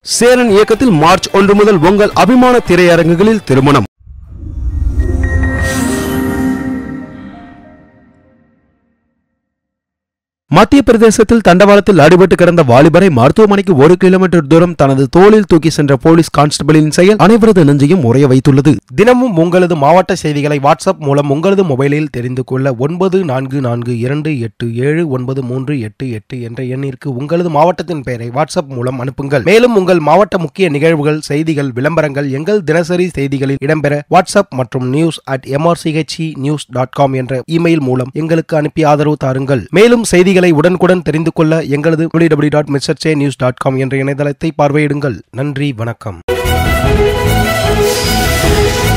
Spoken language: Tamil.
சேரன் இயக்கத்தில் மார்ச் ஒன்று முதல் உங்கள் அபிமான திரையரங்குகளில் திருமணம் மத்திய பிரதேசத்தில் தண்டவாளத்தில் அடிபட்டு கிடந்த வாலிபரை மருத்துவமனைக்கு ஒரு கிலோமீட்டர் தூரம் தனது தோளில் தூக்கி சென்ற போலீஸ் கான்ஸ்டபிளின் செயல் அனைவரது நெஞ்சையும் உறைய வைத்துள்ளது தினமும் உங்களது மாவட்ட செய்திகளை வாட்ஸ்அப் மூலம் உங்களது மொபைலில் தெரிந்து கொள்ள ஒன்பது நான்கு நான்கு இரண்டு எட்டு ஏழு ஒன்பது மூன்று எட்டு எட்டு என்ற எண்ணிற்கு உங்களது மாவட்டத்தின் பெயரை வாட்ஸ்அப் மூலம் அனுப்புங்கள் மேலும் உங்கள் மாவட்ட முக்கிய நிகழ்வுகள் செய்திகள் விளம்பரங்கள் எங்கள் தினசரி செய்திகளில் இடம்பெற வாட்ஸ்அப் மற்றும் news at MRCHE news dot com என்ற இமெயில் மூலம் எங்களுக்கு அனுப்பி ஆதரவு தாருங்கள் மேலும் செய்திகளை உடனுக்குடன் தெரிந்து கொள்ள எங்களது W dot mister news dot com என்ற இணையதளத்தை பார்வையிடுங்கள் நன்றி வணக்கம்